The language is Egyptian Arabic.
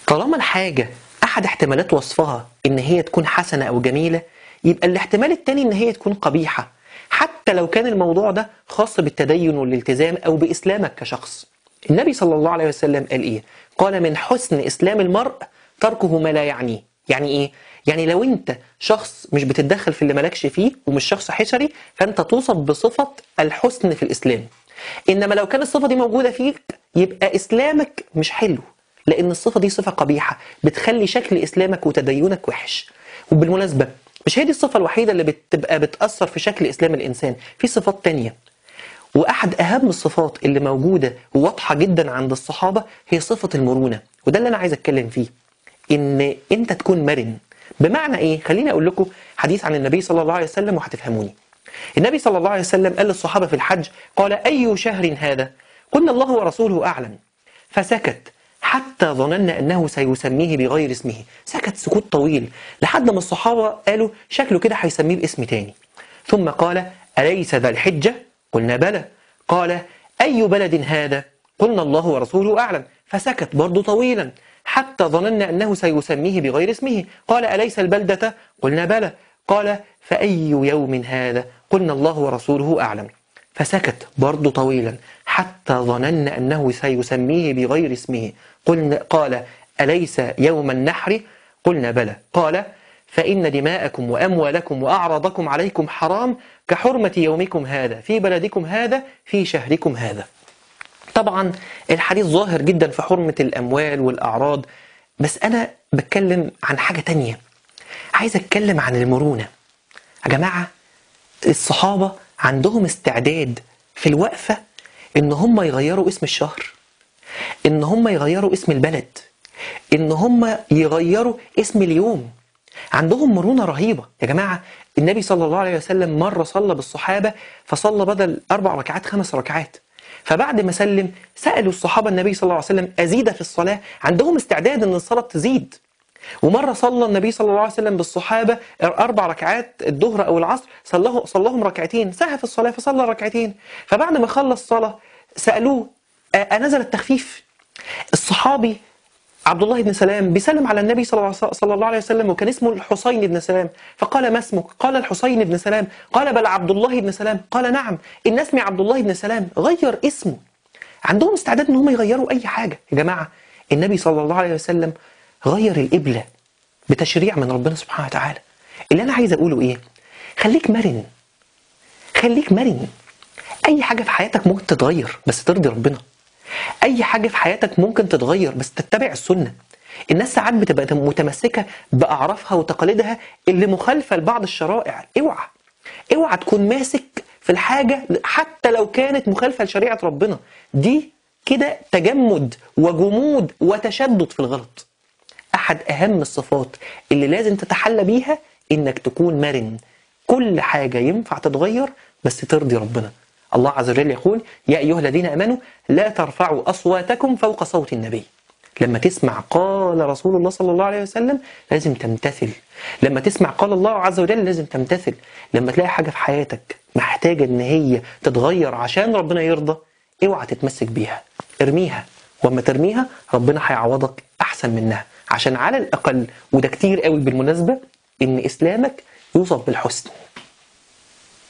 طالما الحاجة أحد احتمالات وصفها إن هي تكون حسنة أو جميلة يبقى الاحتمال التاني إن هي تكون قبيحة حتى لو كان الموضوع ده خاص بالتدين والالتزام أو بإسلامك كشخص النبي صلى الله عليه وسلم قال إيه؟ قال من حسن إسلام المرء تركه ما لا يعنيه يعني إيه؟ يعني لو أنت شخص مش بتتدخل في اللي مالكش فيه ومش شخص حشري فأنت توصف بصفة الحسن في الإسلام إنما لو كان الصفة دي موجودة فيك يبقى إسلامك مش حلو لان الصفه دي صفه قبيحه بتخلي شكل اسلامك وتدينك وحش وبالمناسبه مش هي دي الصفه الوحيده اللي بتبقى بتاثر في شكل اسلام الانسان في صفات تانية واحد اهم الصفات اللي موجوده وواضحه جدا عند الصحابه هي صفه المرونه وده اللي انا عايز اتكلم فيه ان انت تكون مرن بمعنى ايه خليني اقول لكم حديث عن النبي صلى الله عليه وسلم وهتفهموني النبي صلى الله عليه وسلم قال للصحابه في الحج قال اي شهر هذا قلنا الله ورسوله اعلم فسكت حتى ظننا أنه سيسميه بغير اسمه سكت سكوت طويل لحد ما الصحابة قالوا شكله كده هيسميه باسم تاني ثم قال أليس ذا الحجة؟ قلنا بلى قال أي بلد هذا؟ قلنا الله ورسوله أعلم فسكت برضه طويلا حتى ظننا أنه سيسميه بغير اسمه قال أليس البلدة؟ قلنا بلى قال فأي يوم هذا؟ قلنا الله ورسوله أعلم فسكت برضه طويلا حتى ظننا أنه سيسميه بغير اسمه قلنا قال أليس يوم النحر قلنا بلى قال فإن دماءكم وأموالكم وأعراضكم عليكم حرام كحرمة يومكم هذا في بلدكم هذا في شهركم هذا طبعا الحديث ظاهر جدا في حرمة الأموال والأعراض بس أنا بتكلم عن حاجة تانية عايز أتكلم عن المرونة يا جماعة الصحابة عندهم استعداد في الوقفة إن هم يغيروا اسم الشهر إن هم يغيروا اسم البلد إن هم يغيروا اسم اليوم عندهم مرونة رهيبة يا جماعة النبي صلى الله عليه وسلم مرة صلى بالصحابة فصلى بدل أربع ركعات خمس ركعات فبعد ما سلم سألوا الصحابة النبي صلى الله عليه وسلم أزيد في الصلاة عندهم استعداد أن الصلاة تزيد ومرة صلى النبي صلى الله عليه وسلم بالصحابة أربع ركعات الظهر أو العصر صلاه صلاهم ركعتين سهى في الصلاة فصلى ركعتين فبعد ما خلص صلاة سألوه أنزل التخفيف الصحابي عبد الله بن سلام بيسلم على النبي صلى الله عليه وسلم وكان اسمه الحسين بن سلام فقال ما اسمك؟ قال الحسين بن سلام قال بل عبد الله بن سلام قال نعم إن اسمي عبد الله بن سلام غير اسمه عندهم استعداد ان هم يغيروا اي حاجه يا جماعه النبي صلى الله عليه وسلم غير القبله بتشريع من ربنا سبحانه وتعالى اللي انا عايز اقوله ايه خليك مرن خليك مرن اي حاجه في حياتك ممكن تتغير بس ترضي ربنا اي حاجه في حياتك ممكن تتغير بس تتبع السنه الناس ساعات بتبقى متمسكه باعرافها وتقاليدها اللي مخالفه لبعض الشرائع اوعى اوعى تكون ماسك في الحاجه حتى لو كانت مخالفه لشريعه ربنا دي كده تجمد وجمود وتشدد في الغلط احد اهم الصفات اللي لازم تتحلى بيها انك تكون مرن كل حاجه ينفع تتغير بس ترضي ربنا الله عز وجل يقول يا أيها الذين أمنوا لا ترفعوا أصواتكم فوق صوت النبي لما تسمع قال رسول الله صلى الله عليه وسلم لازم تمتثل لما تسمع قال الله عز وجل لازم تمتثل لما تلاقي حاجة في حياتك محتاجة ان هي تتغير عشان ربنا يرضى اوعى تتمسك بيها ارميها واما ترميها ربنا هيعوضك احسن منها عشان على الاقل وده كتير قوي بالمناسبة ان اسلامك يوصف بالحسن